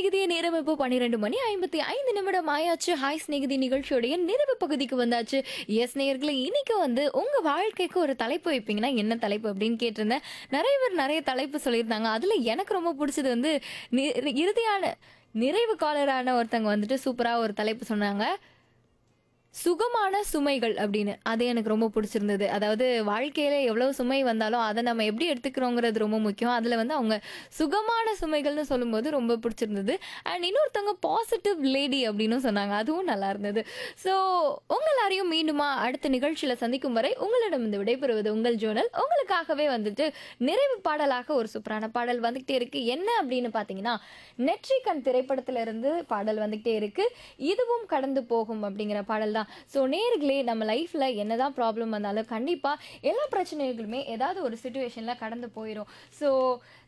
ஸ்நேகிதிய நேரம் இப்போ பன்னிரெண்டு மணி ஐம்பத்தி ஐந்து நிமிடம் ஆயாச்சு ஹாய் ஸ்நேகிதி நிகழ்ச்சியோடைய நிறைவு பகுதிக்கு வந்தாச்சு எஸ் நேயர்களே இன்னைக்கு வந்து உங்க வாழ்க்கைக்கு ஒரு தலைப்பு வைப்பீங்கன்னா என்ன தலைப்பு அப்படின்னு கேட்டிருந்தேன் நிறைய பேர் நிறைய தலைப்பு சொல்லியிருந்தாங்க அதுல எனக்கு ரொம்ப பிடிச்சது வந்து நி- இறுதியான நிறைவு காலரான ஒருத்தவங்க வந்துட்டு சூப்பரா ஒரு தலைப்பு சொன்னாங்க சுகமான சுமைகள் அப்படின்னு அது எனக்கு ரொம்ப பிடிச்சிருந்தது அதாவது வாழ்க்கையில எவ்வளவு சுமை வந்தாலும் அதை நம்ம எப்படி எடுத்துக்கிறோங்கிறது ரொம்ப முக்கியம் அதுல வந்து அவங்க சுகமான சுமைகள்னு சொல்லும்போது ரொம்ப பிடிச்சிருந்தது அண்ட் இன்னொருத்தவங்க பாசிட்டிவ் லேடி அப்படின்னு சொன்னாங்க அதுவும் நல்லா இருந்தது ஸோ உங்க எல்லாரையும் மீண்டுமா அடுத்த நிகழ்ச்சியில சந்திக்கும் வரை உங்களிடம் இந்த விடைபெறுவது உங்கள் ஜோனல் உங்களுக்காகவே வந்துட்டு நிறைவு பாடலாக ஒரு சூப்பரான பாடல் வந்துகிட்டே இருக்கு என்ன அப்படின்னு பாத்தீங்கன்னா நெற்றிக்கண் திரைப்படத்துல இருந்து பாடல் வந்துகிட்டே இருக்கு இதுவும் கடந்து போகும் அப்படிங்கிற பாடல் தான் ஸோ நேர்களே நம்ம லைஃப்ல என்னதான் ப்ராப்ளம் வந்தாலும் கண்டிப்பா எல்லா பிரச்சனைகளுமே ஏதாவது ஒரு சுச்சுவேஷன்ல கடந்து போயிடும் ஸோ